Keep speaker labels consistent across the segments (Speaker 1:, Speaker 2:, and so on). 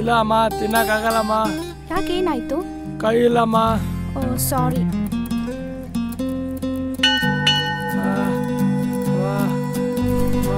Speaker 1: ಇಲ್ಲ ಅಮ್ಮ ತಿನ್ನಕ್ಕಾಗಲ್ಲಮ್ಮ
Speaker 2: ಯಾಕೆ ಏನಾಯ್ತು
Speaker 1: ಕೈ ಇಲ್ಲಮ್ಮ
Speaker 2: ಓ ಸಾರಿ
Speaker 1: ಆ, ವಾ, ವಾ.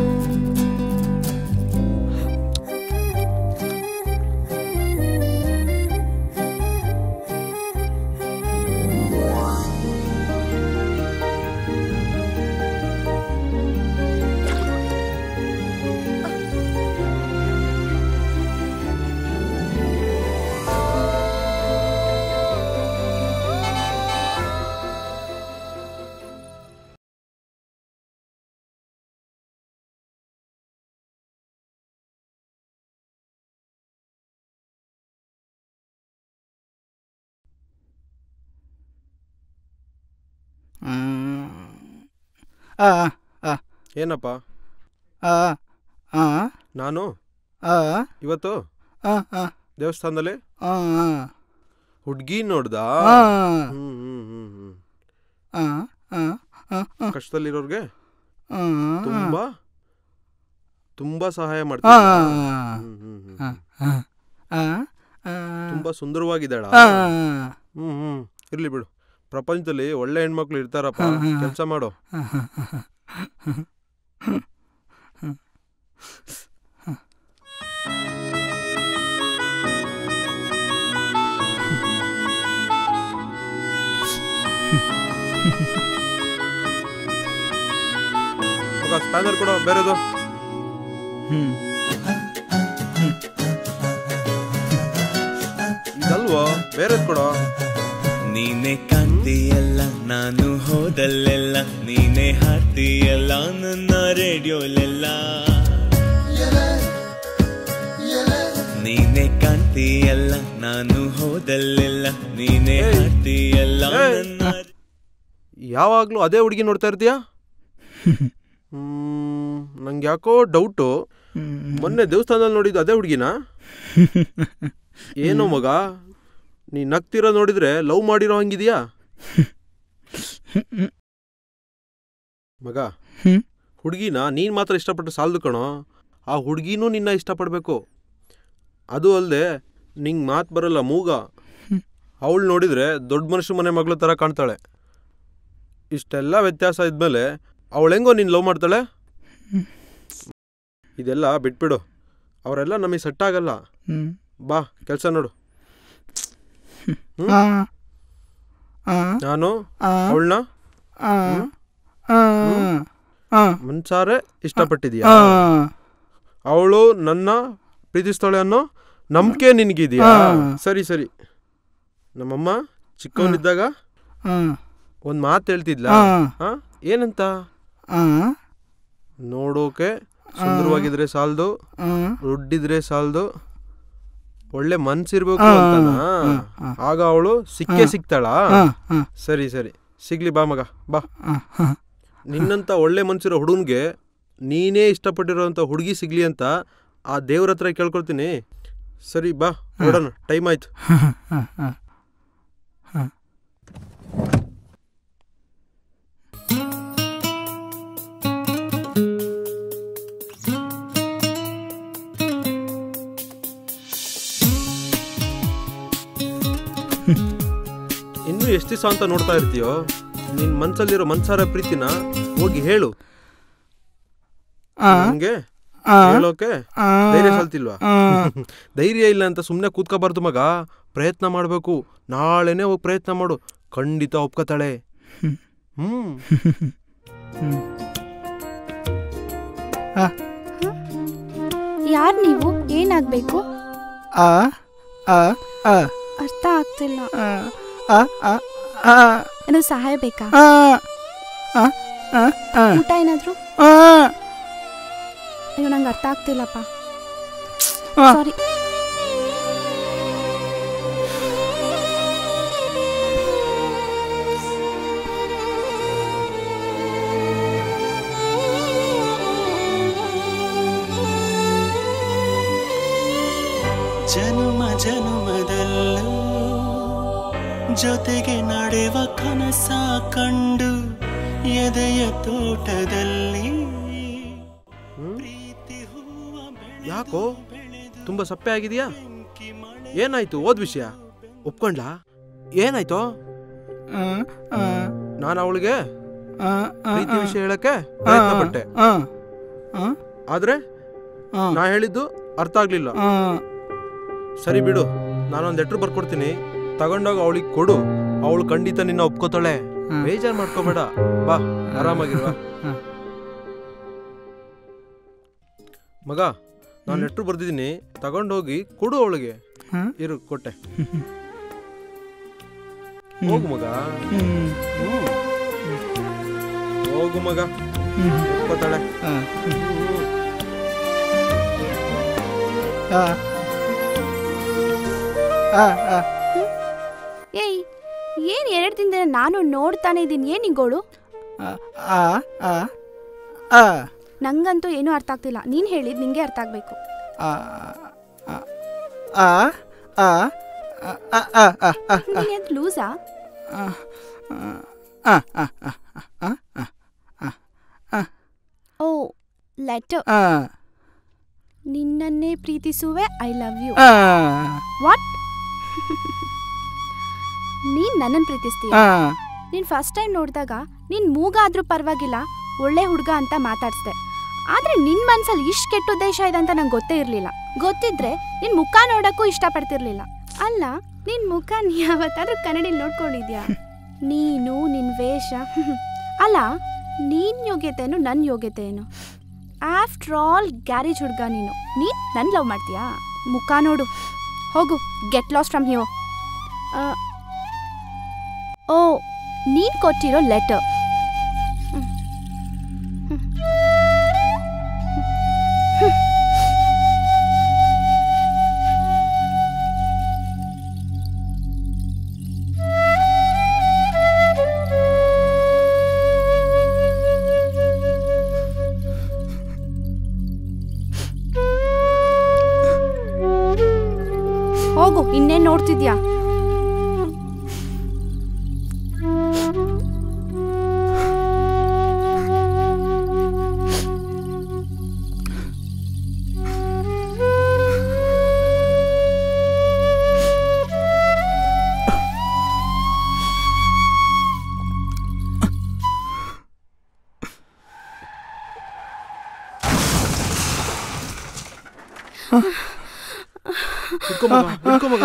Speaker 3: ಆ ಆ
Speaker 4: ಏನಪ್ಪ
Speaker 3: ಆ ಆ
Speaker 4: ನಾನು
Speaker 3: ಆ
Speaker 4: ಇವತ್ತು
Speaker 3: ಆ ಆ
Speaker 4: ದೇವಸ್ಥಾನದಲ್ಲಿ
Speaker 3: ಆ
Speaker 4: ಹುಡ್ಗಿ ನೋಡ್ದ
Speaker 3: ಆ
Speaker 4: ಹ್ಮ್ ಹ್ಮ್ ಹ್ಮ್ ಹ್ಮ್
Speaker 3: ಆ ಆ ಆ ಆ
Speaker 4: ಕಷ್ಟದಲ್ಲಿರೋರ್ಗೆ
Speaker 3: ಆ
Speaker 4: ತುಂಬಾ ತುಂಬಾ ಸಹಾಯ
Speaker 3: ಆ
Speaker 4: ಮಾಡ್ತೀನಿ ಹ್ಮ್ ಹ್ಮ್ ಹ್ಮ್
Speaker 3: ಆ
Speaker 4: ಹ್ಮ್.
Speaker 3: ಆ ಆ
Speaker 4: ತುಂಬಾ ಸುಂದರವಾಗಿದ್ದಾಳ
Speaker 3: ಆ
Speaker 4: ಹ್ಮ್ ಹ್ಮ್ ಇರ್ಲಿ ಬಿಡು ಪ್ರಪಂಚದಲ್ಲಿ ಒಳ್ಳೆ ಹೆಣ್ಮಕ್ಳು ಇರ್ತಾರಪ್ಪ
Speaker 3: ಹಾ, ಹಾ.
Speaker 4: ಕೆಲಸ ಮಾಡು ಮಗ ಸ್ಪ್ಯಾನರ್ ಕೊಡೋ ಬೇರೆದು
Speaker 3: ಹ್ಮ್
Speaker 4: ಇದಲ್ವೋ ಬೇರೆದ್ ಕೊಡೋ
Speaker 5: ನೀನೆ ಕಾಣ್ತೀಯಲ್ಲ ನಾನು ಹೋದಲ್ಲೆಲ್ಲ ನೀನೆ ಹಾಡ್ತೀಯಲ್ಲ ನನ್ನ ರೇಡಿಯೋಲೆಲ್ಲ ನೀನೆ ಕಾಣ್ತೀಯಲ್ಲ ನಾನು ಹೋದಲ್ಲೆಲ್ಲ ನೀನೆ
Speaker 4: ಏಯ್.
Speaker 5: ಹಾಡ್ತೀಯಲ್ಲ
Speaker 4: ಏಯ್.
Speaker 5: ನನ್ನ
Speaker 4: ಯಾವಾಗ್ಲೂ ಅದೇ ಹುಡುಗಿ ನೋಡ್ತಾ ಇರ್ತೀಯಾ ಹ್ಮ್ ನಂಗೆ ಯಾಕೋ ಡೌಟು ಮೊನ್ನೆ ದೇವಸ್ಥಾನದಲ್ಲಿ ನೋಡಿದ್ದು ಅದೇ ಹುಡುಗಿನ ಏನೋ ಮಗ ನೀ ನಗ್ತಿರೋ ನೋಡಿದ್ರೆ ಲವ್ ಮಾಡಿರೋ ಹಂಗಿದ್ಯಾ ಮಗ
Speaker 3: ಹ್ಮ್.
Speaker 4: ಹುಡುಗಿನ ನೀನು ಮಾತ್ರ ಇಷ್ಟಪಟ್ಟು ಸಾಲದು ಕಣೋ ಆ ಹುಡುಗಿನೂ ನಿನ್ನ ಇಷ್ಟಪಡಬೇಕು ಅದು ಅಲ್ಲದೆ ನಿಂಗೆ ಮಾತು ಬರಲ್ಲ ಮೂಗ ಅವಳು ನೋಡಿದರೆ ದೊಡ್ಡ ಮನುಷ್ಯ ಮನೆ ಮಗಳ ಥರ ಕಾಣ್ತಾಳೆ ಇಷ್ಟೆಲ್ಲ ವ್ಯತ್ಯಾಸ ಇದ್ಮೇಲೆ ಅವಳು ಹೆಂಗೋ ನೀನು ಲವ್ ಮಾಡ್ತಾಳೆ ಇದೆಲ್ಲ ಬಿಟ್ಬಿಡು ಅವರೆಲ್ಲ ನಮಗೆ ಸೆಟ್ ಆಗಲ್ಲ
Speaker 3: ಹ್ಮ್
Speaker 4: ಬಾ ಕೆಲಸ ನೋಡು
Speaker 3: ಆ ಆ
Speaker 4: ನಾನು
Speaker 3: ಆ
Speaker 4: ಅವಳನ್ನ
Speaker 3: ಆ ಆ ಆ
Speaker 4: ಮನ್ಸಾರೆ ಇಷ್ಟಪಟ್ಟಿದ್ಯಾ
Speaker 3: ಆ
Speaker 4: ಅವಳು ನನ್ನ ಪ್ರೀತಿಸ್ತಾಳೆ ಅನ್ನೋ ನಂಬಿಕೆ ನಿನಗಿದ್ಯಾ
Speaker 3: ಆ.
Speaker 4: ಸರಿ ಸರಿ ನಮ್ಮಮ್ಮ ಚಿಕ್ಕವನಿದ್ದಾಗ
Speaker 3: ಆ
Speaker 4: ಒಂದು ಮಾತು ಹೇಳ್ತಿದ್ಲ
Speaker 3: ಆ
Speaker 4: ಹಾ ಏನಂತ
Speaker 3: ಆ
Speaker 4: ನೋಡೋಕೆ ಸುಂದರವಾಗಿದ್ರೆ ಸಾಲದು
Speaker 3: ಆ
Speaker 4: ದುಡ್ಡಿದ್ರೆ ಸಾಲದು ಒಳ್ಳೆ ಮನ್ಸಿರ್ಬೇಕು
Speaker 3: ಆ,
Speaker 4: ಅಂತನಾ
Speaker 3: ಆ, ಆ.
Speaker 4: ಆಗ ಅವಳು ಸಿಕ್ಕೇ ಸಿಗ್ತಾಳಾ
Speaker 3: ಆ ಆ
Speaker 4: ಸರಿ ಸರಿ ಸಿಗ್ಲಿ ಬಾ ಮಗ ಬಾ
Speaker 3: ಆ ಆ
Speaker 4: ನಿನ್ನಂತ ಒಳ್ಳೆ ಮನ್ಸಿರೋ ಹುಡುಗನ್ಗೆ ನೀನೇ ಇಷ್ಟಪಟ್ಟಿರೋಂಥ ಹುಡುಗಿ ಸಿಗ್ಲಿ ಅಂತ ಆ ದೇವ್ರ ಹತ್ರ ಕೇಳ್ಕೊಳ್ತೀನಿ ಸರಿ ಬಾ ನೋಡೋಣ ಟೈಮ್ ಆಯ್ತು ಇನ್ನು ಎಷ್ಟು ದಿವಸ ಅಂತ ನೋಡ್ತಾ ಇರ್ತೀಯೋ ನಿನ್ ಮನ್ಸಲ್ಲಿರೋ ಮನ್ಸಾರ ಪ್ರೀತಿನ ಹೋಗಿ ಹೇಳು
Speaker 3: ಆ
Speaker 4: ನಂಗೆ
Speaker 3: ಆ
Speaker 4: ಹೇಳೋಕೆ
Speaker 3: ಆ
Speaker 4: ಧೈರ್ಯ ಸಲ್ತಿಲ್ವಾ
Speaker 3: ಆ
Speaker 4: ಧೈರ್ಯ ಇಲ್ಲ ಅಂತ ಸುಮ್ಮನೆ ಕೂತ್ಕೋಬಾರ್ದು ಮಗ ಪ್ರಯತ್ನ ಮಾಡಬೇಕು ನಾಳೆನೇ ಹೋಗಿ ಪ್ರಯತ್ನ ಮಾಡು ಖಂಡಿತ ಒಪ್ಕೋತಾಳೆ ಹ್ಮ್
Speaker 2: ಯಾರು ನೀವು ಏನಾಗಬೇಕು
Speaker 3: ಆ ಆ ಆ
Speaker 2: ಅರ್ಥ ಆಗ್ತಿಲ್ಲ
Speaker 3: ಆ ಆ ಆ ಆ
Speaker 2: ಏನು ಸಹಾಯ ಬೇಕಾ
Speaker 3: ಆ ಆ ಆ ಆ
Speaker 2: ಊಟ ಏನಾದ್ರು
Speaker 3: ಆ
Speaker 2: ಅಯ್ಯೋ ನಂಗೆ ಅರ್ಥ ಆಗ್ತಿಲ್ಲಪ್ಪ
Speaker 3: ಆ.
Speaker 2: ಸಾರಿ
Speaker 5: ಜನುಮ ಜನುಮದಲ್ಲೂ ಜೊತೆಗೆ ನಡೆವ ಕನಸ ಕಂಡು ಎದೆಯ ತೋಟದಲ್ಲಿ ಪ್ರೀತಿ ಹೂವ ಬೆಳೆದು
Speaker 4: ಯಾಕೋ ತುಂಬ ಸಪ್ಪೆ ಆಗಿದೆಯಾ ಏನಾಯ್ತು ಓದ್ ವಿಷಯ ಒಪ್ಕೊಂಡ್ಲಾ ಏನಾಯ್ತು
Speaker 3: ಆ, ಆ,
Speaker 4: ನಾನು ಅವಳಿಗೆ
Speaker 3: ಆ, ಆ,
Speaker 4: ಪ್ರೀತಿ
Speaker 3: ಆ.
Speaker 4: ವಿಷಯ ಹೇಳಕ್ಕೆ ಪ್ರಯತ್ನ ಪಟ್ಟೆ
Speaker 3: ಆ, ಆ,
Speaker 4: ಆದ್ರೆ
Speaker 3: ಆ,
Speaker 4: ನಾ ಹೇಳಿದ್ದು ಅರ್ಥ ಆಗ್ಲಿಲ್ಲ
Speaker 3: ಆ,
Speaker 4: ಸರಿ ಬಿಡು ನಾನೊಂದ್ ಲೆಟ್ರ್ ಬರ್ಕೊಡ್ತೀನಿ ತಗೊಂಡೋಗಿ ಅವಳಿಗೆ ಕೊಡು ಅವಳು ಖಂಡಿತ ನಿನ್ನ ಒಪ್ಕೋತಾಳೆ
Speaker 3: ಹ್ಮ್.
Speaker 4: ಬೇಜಾರ್ ಮಾಡ್ಕೋಬೇಡ ಬಾ ಆರಾಮಾಗಿರುವ
Speaker 3: ಹ್ಮ್.
Speaker 4: ಮಗ ನಾನು ಲೆಟ್ರ್ ಬರ್ದಿದ್ದೀನಿ ತಗೊಂಡೋಗಿ ಕೊಡು ಅವಳಿಗೆ
Speaker 3: ಹ್ಮ್.
Speaker 4: ಇರು ಕೊಟ್ಟೆ ಹೋಗು ಮಗ
Speaker 3: ಹ್ಮ್,
Speaker 4: ಹ್ಮ್. ಹೋಗು ಮಗ
Speaker 3: ಹ್ಮ್,
Speaker 4: ಒಪ್ಕೋತಾಳೆ
Speaker 3: ಆ,
Speaker 4: ಹ್ಮ್.
Speaker 3: ಆ. ಆ, ಆ.
Speaker 2: ಏಯ್ ಏನ್ ಎರಡು ದಿನದಿಂದ ನಾನು ನೋಡ್ತಾನೆ ಇದ್ದೀನಿ ಏನ್ ನಿಂಗೋಳು
Speaker 3: ಆ, ಆ, ಆ, ಆ,
Speaker 2: ನಂಗಂತೂ ಏನೂ ಅರ್ಥ ಆಗ್ತಿಲ್ಲ ನೀನ್ ಹೇಳಿದ್ ನಿಂಗೆ ಅರ್ಥ ಆಗ್ಬೇಕು
Speaker 3: ಆ, ಆ, ಆ, ಆ, ಆ, ಆ, ಆ, ಆ, ಆ,
Speaker 2: ನೀನ್ ಎದ್ ಲೂಸಾ
Speaker 3: ಆ, ಆ, ಆ, ಆ, ಆ, ಆ, ಆ,
Speaker 2: ಓ ಲೆಟರ್
Speaker 3: ಆ,
Speaker 2: ನಿನ್ನನ್ನೇ ಪ್ರೀತಿಸುವೆ ಐ ಲವ್ ಯು
Speaker 3: ಆ,
Speaker 2: ವಾಟ್ ನೀನ್ ನನ್ನನ್ ಪ್ರೀತಿಸ್ತೀಯ
Speaker 3: ಆ,
Speaker 2: ನೀನ್ ಫಸ್ಟ್ ಟೈಮ್ ನೋಡಿದಾಗ ನೀನ್ ಮೂಗ ಆದ್ರೂ ಪರವಾಗಿಲ್ಲ ಒಳ್ಳೆ ಹುಡುಗ ಅಂತ ಮಾತಾಡ್ಸ್ದೆ ಆದ್ರೆ ನಿನ್ ಮನ್ಸಲ್ಲಿ ಇಷ್ಟ್ ಕೆಟ್ಟ ಉದ್ದೇಶ ಇದೆ ಅಂತ ನಂಗೆ ಗೊತ್ತೇ ಇರ್ಲಿಲ್ಲ ಗೊತ್ತಿದ್ರೆ ನಿನ್ ಮುಖ ನೋಡಕ್ಕೂ ಇಷ್ಟಪಡ್ತಿರ್ಲಿಲ್ಲ ಅಲ್ಲ ನಿನ್ ಮುಖ ನೀ ಯಾವತ್ತಾದ್ರೂ ಕನ್ನಡಿಲಿ ನೋಡ್ಕೊಂಡಿದ್ಯಾ ನೀನು ನಿನ್ ವೇಷ ಅಲ್ಲ ನೀನ್ ಯೋಗ್ಯತೆ ಏನು ನನ್ನ ಯೋಗ್ಯತೆ ಏನು ಆಫ್ಟರ್ ಆಲ್ ಗ್ಯಾರೇಜ್ ಹುಡುಗ ನೀನು ನೀನ್ ನನ್ ಲವ್ ಮಾಡ್ತೀಯಾ ಮುಖ ನೋಡು ಹೋಗು ಗೆಟ್ ಲಾಸ್ ಫ್ರಮ್ ಹಿಯೋ ಓ ನೀನ್ ಕೊಟ್ಟಿರೋ ಲೆಟರ್ ಹೋಗು ಇನ್ನೇನ್ ನೋಡ್ತಿದ್ಯಾ
Speaker 4: ಹಿಡ್ಕೊ ಮಗ ಹಿಡ್ಕೊ ಮಗ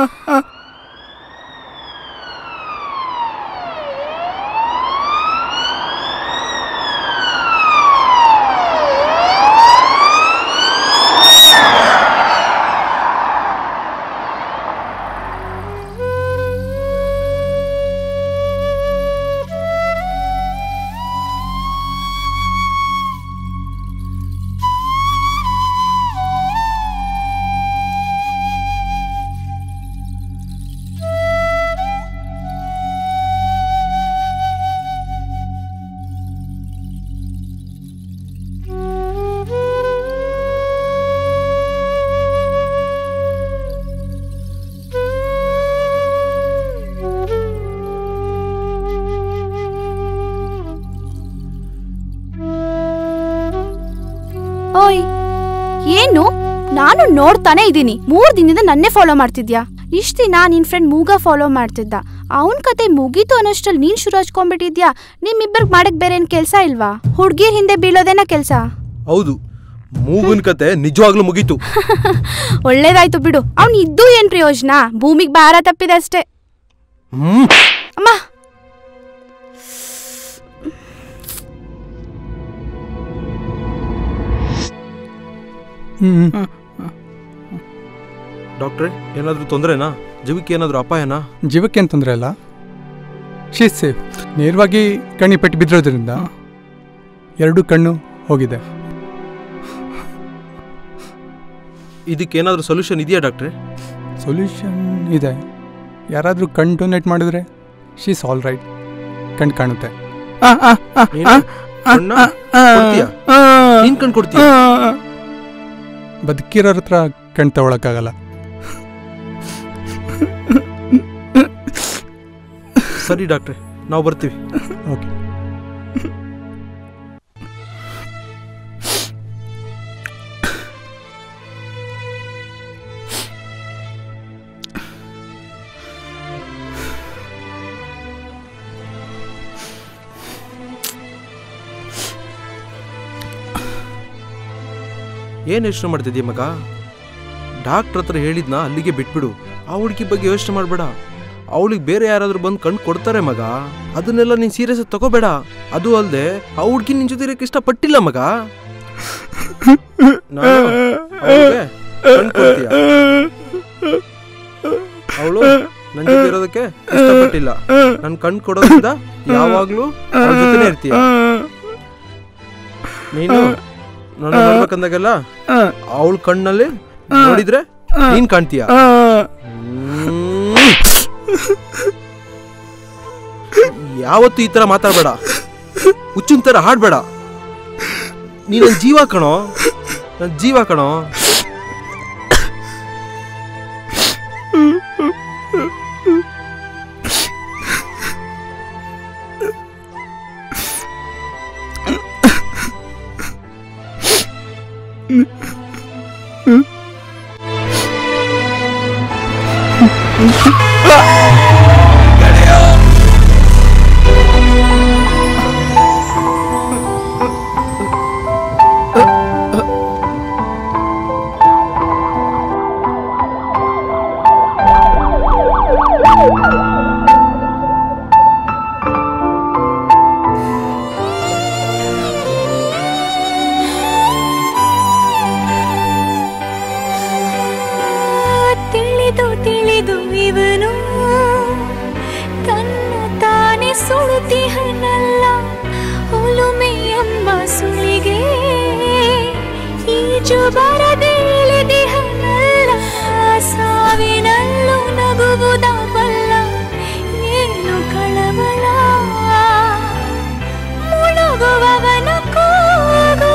Speaker 2: ಓಯ್ ಏನು ನಾನು ನೋಡ್ತಾನೆ ಇದ್ದೀನಿ ಮೂರ್ ದಿನದಿಂದ ನನ್ನೇ ಫಾಲೋ ಮಾಡ್ತಿದ್ಯಾ ಇಷ್ಟ ದಿನ ನಿನ್ ಫ್ರೆಂಡ್ ಮೂಗ ಫಾಲೋ ಮಾಡ್ತಿದ್ದ ಅವನ್ ಕತೆ ಮುಗೀತು ಅನ್ನೋಷ್ಟ್ರಲ್ಲಿ ನೀನ್ ಶುರು ಹಚ್ಕೊಂಡ್ಬಿಟ್ಟಿದ್ಯಾ ನಿಮ್ಮಿಬ್ಬರಿಗೆ ಮಾಡಕ್ ಬೇರೆ ಏನ್ ಕೆಲ್ಸ ಇಲ್ವಾ ಹುಡ್ಗಿರ್ ಹಿಂದೆ ಬೀಳೋದೇನ ಕೆಲ್ಸ
Speaker 4: ಹೌದು ಮೂಗನ್ ಕತೆ ನಿಜವಾಗ್ಲೂ ಮುಗೀತು
Speaker 2: ಒಳ್ಳೇದಾಯ್ತು ಬಿಡು ಅವ್ನ್ ಇದ್ದು ಏನ್ ಪ್ರಯೋಜನ ಭೂಮಿಗ್ ಭಾರ ತಪ್ಪಿದೆ ಅಷ್ಟೇ
Speaker 4: ಹ್ಮ್
Speaker 2: ಅಮ್ಮ
Speaker 3: ಹ್ಮ್.
Speaker 4: ಡಾಕ್ಟ್ರೆ ಏನಾದ್ರೂ ತೊಂದರೆನಾ ಜೀವಕ್ಕೆ ಏನಾದ್ರೂ ಅಪಾಯನಾ
Speaker 3: ಜೀವಕ್ಕೇನು ತೊಂದರೆ ಇಲ್ಲ ಶೀಸ್ ಸೇಫ್ ನೇರವಾಗಿ ಕಣ್ಣಿ ಪೆಟ್ಟು ಬಿದ್ದಿರೋದ್ರಿಂದ ಎರಡು ಕಣ್ಣು ಹೋಗಿದೆ
Speaker 4: ಇದಕ್ಕೇನಾದ್ರೂ ಸೊಲ್ಯೂಷನ್ ಇದೆಯಾ ಡಾಕ್ಟ್ರೆ
Speaker 3: ಸೊಲ್ಯೂಷನ್ ಇದೆ ಯಾರಾದರೂ ಕಣ್ಣು ಡೊನೇಟ್ ಮಾಡಿದ್ರೆ ಶೀಸ್ ಆಲ್ ರೈಟ್ ಕಣ್ಣು ಕಾಣುತ್ತೆ
Speaker 4: ನೀನು ಕಣ್ಣ ಕೊಡ್ತೀಯಾ? ನೀನ್ ಕಣ್ ಕೊಡ್ತೀಯ
Speaker 3: ಬದುಕಿರೋರ ಹತ್ರ ಕಣ್ ತಗೊಳಕ್ಕಾಗಲ್ಲ
Speaker 4: ಸರಿ ಡಾಕ್ಟ್ರೆ ನಾವು ಬರ್ತೀವಿ
Speaker 3: ಓಕೆ
Speaker 4: ಏನು ಯೋಚನೆ ಮಾಡ್ತಿದ್ದೀಯ ಮಗ ಡಾಕ್ಟ್ರ್ ಹತ್ರ ಹೇಳಿದ್ನ ಅಲ್ಲಿಗೆ ಬಿಟ್ಬಿಡು ಆ ಹುಡುಗಿ ಬಗ್ಗೆ ಯೋಚನೆ ಮಾಡಬೇಡ ಅವಳಿಗೆ ಬೇರೆ ಯಾರಾದ್ರೂ ಬಂದು ಕಣ್ ಕೊಡ್ತಾರೆ ಮಗ ಅದನ್ನೆಲ್ಲ ನೀನು ಸೀರಿಯಸ್ ತಗೋಬೇಡ ಅದು ಅಲ್ಲದೆ ಆ ಹುಡುಗಿ ನಿನ್ ಜೊತೆ ಇರಕ್ಕೆ ಇಷ್ಟಪಟ್ಟಿಲ್ಲ ಮಗ ನಾನು ಅವ್ಳಿಗೆ ಕಣ್ ಕೊಡ್ತೀಯ ಅವಳು ನನ್ನ ಜೊತೆ ಇರೋದಕ್ಕೆ ಇಷ್ಟಪಟ್ಟಿಲ್ಲ ನನ್ ಕಣ್ ಕೊಡೋದ್ರಿಂದ ಯಾವಾಗ್ಲೂ ಅವ್ಳ ಜೊತೆನೇ ಇರ್ತೀಯ ನೀನು ನನ್ನ ನೋಡ್ಬೇಕಂದಾಗೆಲ್ಲ ಅವಳ ಕಣ್ಣಲ್ಲಿ ನೋಡಿದ್ರೆ ನೀನ್ ಕಾಣ್ತೀಯ ಯಾವತ್ತು ಈ ತರ ಮಾತಾಡ್ಬೇಡ ಹುಚ್ಚಿನ ತರ ಹಾಡ್ಬೇಡ ನೀ ನನ್ ಜೀವ ಕಣೋ ನನ್ ಜೀವ ಕಣೋ
Speaker 6: ತಿಳಿದು ತಿಳಿದು ಇವನು ತನ್ನ ತಾನೇ ಸುಳುತಿಹನಲ್ಲ ಒಲುಮೆ ಎಂಬ ಸುಳಿಗೆ ಈಜು ಬರದೇಳಿದಿಹನಲ್ಲ ಸಾವಿನಲ್ಲೂ ನಗುವುದ ಬಲ್ಲ ಏನು ಕಳವಳ ಮುಳುಗುವವನ ಕೂಗು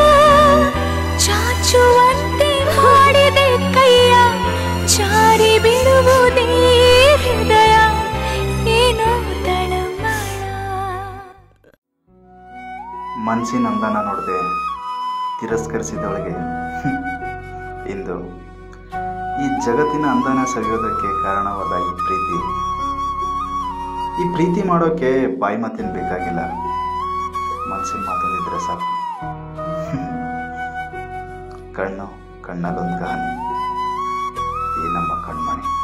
Speaker 6: ಚಾಚುವಂತೆ ಮಾಡಿದೆ ಕೈಯ ಜಾರಿ ಬಿಡುವುದೇ ಹೃದಯ ಏನೋ ತಳಮಳ
Speaker 7: ಮನಸ್ಸಿನ ಅಂದನ ನೋಡದೆ ತಿರಸ್ಕರಿಸಿದವಳಿಗೆ ಇಂದು ಈ ಜಗತ್ತಿನ ಅಂದನ ಸವಿಯೋದಕ್ಕೆ ಕಾರಣವಾದ ಈ ಪ್ರೀತಿ ಈ ಪ್ರೀತಿ ಮಾಡೋಕ್ಕೆ ಬಾಯಿ ಮಾತೇನು ಬೇಕಾಗಿಲ್ಲ ಮನಸ್ಸಿನ ಮಾತೊಂದಿದ್ರೆ ಸಾಕು ಕಣ್ಣು ಕಣ್ಣಲ್ಲೊಂದು ಕಹಾನಿ ಈ ನಮ್ಮ ಕಣ್ಮಣಿ